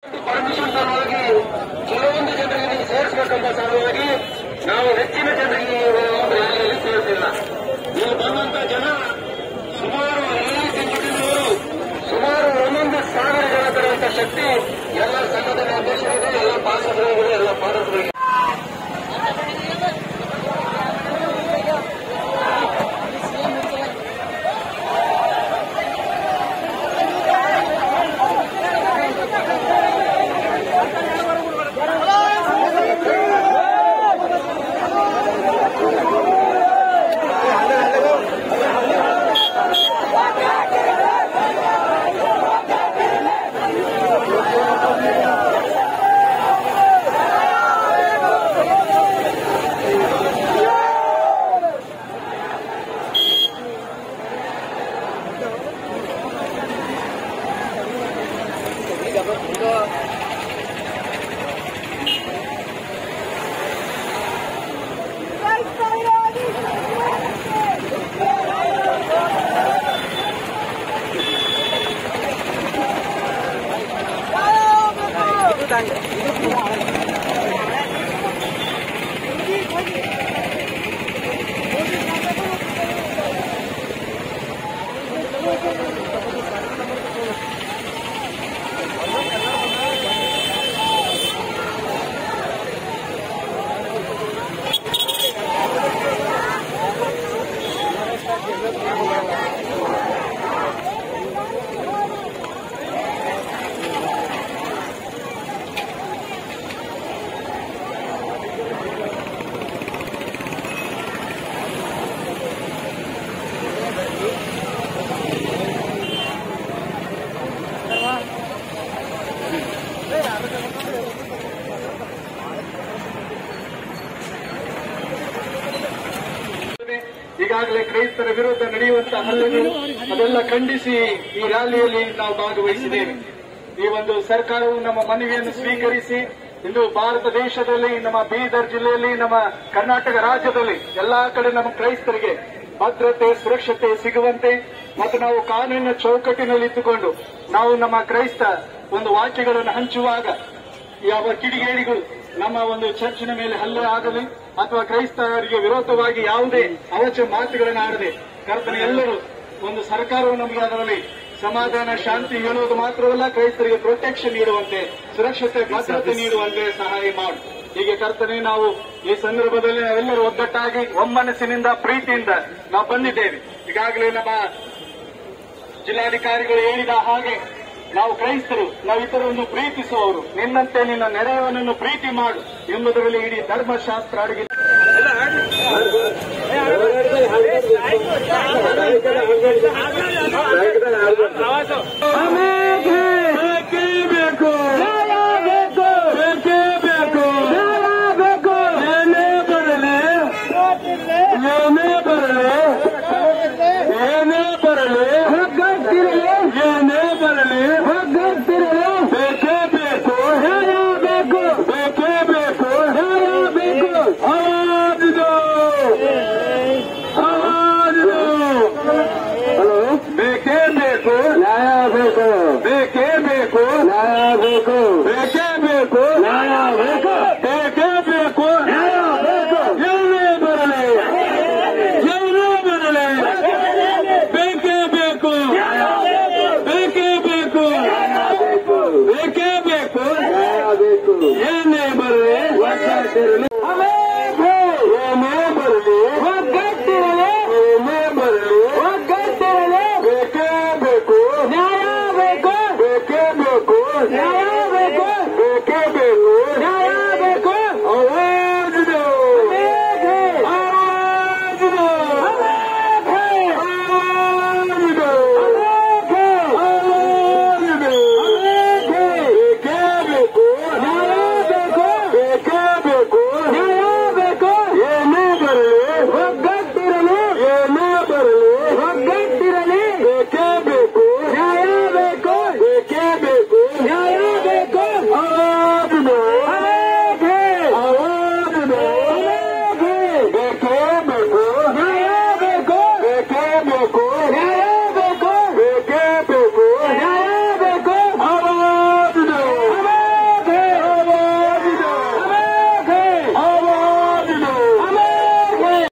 permission ಸಲುವಾಗಿ ಕೆಲವೊಂದು ಜನರಿಗೆ ನೀವು ಸೇರಿಸಬೇಕೆಂಬ ಸಲುವಾಗಿ ನಾವು ಹೆಚ್ಚಿನ ಜನರಿಗೆ ಈ ಒಂದು ರ್ಯಾಲಿಯಲ್ಲಿ ಸೇರಿಸಿಲ್ಲ ಇಲ್ಲಿ ಬಂದಂತ ಜನ ಸುಮಾರು ಎಲ್ಲ ಸಂಘಟನೆಗಳು ಸುಮಾರು ಒಂದೊಂದು ಸಾವಿರ ಜನ ತರುವಂತ ಶಕ್ತಿ ಎಲ್ಲ ಸಂಘಟನೆ ಅಧ್ಯಕ್ಷರಿಗೆ ಎಲ್ಲ ಪಾಲಕರಿಗೆ ಎಲ್ಲ ಪಾಲಕರಿಗೆ ಈಗಾಗಲೇ ಕ್ರೈಸ್ತರ ವಿರುದ್ಧ ನಡೆಯುವಂತಹ ಹಲ್ಲೆಗಳು ಅದೆಲ್ಲ ಖಂಡಿಸಿ ಈ ರ್ಯಾಲಿಯಲ್ಲಿ ನಾವು ಭಾಗವಹಿಸಿದ್ದೇವೆ ಈ ಒಂದು ಸರ್ಕಾರವು ನಮ್ಮ ಮನವಿಯನ್ನು ಸ್ವೀಕರಿಸಿ ಇಂದು ಭಾರತ ದೇಶದಲ್ಲಿ ನಮ್ಮ ಬೀದರ್ ಜಿಲ್ಲೆಯಲ್ಲಿ ನಮ್ಮ ಕರ್ನಾಟಕ ರಾಜ್ಯದಲ್ಲಿ ಎಲ್ಲಾ ಕಡೆ ನಮ್ಮ ಕ್ರೈಸ್ತರಿಗೆ ಭದ್ರತೆ ಸುರಕ್ಷತೆ ಸಿಗುವಂತೆ ಮತ್ತು ನಾವು ಕಾನೂನಿನ ಚೌಕಟ್ಟಿನಲ್ಲಿ ಇದ್ದುಕೊಂಡು ನಾವು ನಮ್ಮ ಕ್ರೈಸ್ತ ಒಂದು ವಾಕ್ಯಗಳನ್ನು ಹಂಚುವಾಗ ಯಾವ ಕಿಡಿಗೇಡಿಗಳು ನಮ್ಮ ಒಂದು ಚರ್ಚಿನ ಮೇಲೆ ಹಲ್ಲೆ ಆಗಲಿ ಅಥವಾ ಕ್ರೈಸ್ತರಿಗೆ ವಿರೋಧವಾಗಿ ಯಾವುದೇ ಅವಚ ಮಾತುಗಳನ್ನು ಆಡದೆ ಕರ್ತನೆ ಎಲ್ಲರೂ ಒಂದು ಸರ್ಕಾರವು ನಮಗೆ ಅದರಲ್ಲಿ ಸಮಾಧಾನ ಶಾಂತಿ ಹೇಳುವುದು ಮಾತ್ರವಲ್ಲ ಕ್ರೈಸ್ತರಿಗೆ ಪ್ರೊಟೆಕ್ಷನ್ ನೀಡುವಂತೆ ಸುರಕ್ಷತೆ ಭದ್ರತೆ ನೀಡುವಂತೆ ಸಹಾಯ ಮಾಡು ಹೀಗೆ ಕರ್ತನೆ ನಾವು ಈ ಸಂದರ್ಭದಲ್ಲಿ ನಾವೆಲ್ಲರೂ ಒಗ್ಗಟ್ಟಾಗಿ ಒಮ್ಮನಸ್ಸಿನಿಂದ ಪ್ರೀತಿಯಿಂದ ನಾವು ಬಂದಿದ್ದೇವೆ ಈಗಾಗಲೇ ನಮ್ಮ ಜಿಲ್ಲಾಧಿಕಾರಿಗಳು ಹೇಳಿದ ಹಾಗೆ ನಾವು ಕ್ರೈಸ್ತರು ನಾವು ಇತರರನ್ನು ಪ್ರೀತಿಸುವವರು ನಿನ್ನಂತೆ ನಿನ್ನ ನೆರೆಯವನನ್ನು ಪ್ರೀತಿ ಮಾಡು ಎಂಬುದರಲ್ಲಿ ಇಡೀ ಧರ್ಮಶಾಸ್ತ್ರ ಅಡಗಿದೆ ಬೇಕೇ ಬೇಕು ಬೇಕು ಬೇಕೇ ಬೇಕು ಬೇಕು ಏನೇ ಬರಲಿ ಏನೇ ಬರಲಿ ಏನೇ ಬರಲಿ ಒಗ್ಗಟ್ಟಿರಲಿ ಏನೇ ಬರಲಿ ಒಗ್ಗಟ್ಟಿರಲಿ ಬೇಕೇ ಬೇಕು ಹೇಳಬೇಕು ಬೇಕೇ ಬೇಕು ಹೇಳಬೇಕು ಆವಾಜಿದು ಆವಾಜಿದು ಹಲೋ ಬೇಕೇ ಬೇಕು ನ್ಯಾಯ ಬೇಕು ಬೇಕೇ ಬೇಕು ನ್ಯಾಯ ಬೇಕು ಬೇಕೇ ಬೇಕು ನ್ಯಾಯ ಬೇಕು ಬೇಕೇ ಬೇಕು ನ್ಯಾಯ ಬೇಕು ಎಲ್ಲೇ ಬರಲಿ ಎಲ್ಲೇ ಬರಲಿ ಬೇಕೇ ಬೇಕು ಬೇಕೇ ಬೇಕು ಬೇಕೇ ಬೇಕು ನ್ಯಾಯ ಬೇಕು ಏನೇ ಬರಲಿ ಒಗ್ಗಟ್ಟಿರಲಿ ಏನೇ ಬರಲಿ ಒಗ್ಗಟ್ಟಿರಲಿ ಏನೇ ಬರಲಿ ಒಗ್ಗಟ್ಟಿರಲಿ ಬೇಕೇ ಬೇಕು ನ್ಯಾಯ ಬೇಕು ಬೇಕೇ ಬೇಕು ನ್ಯಾಯ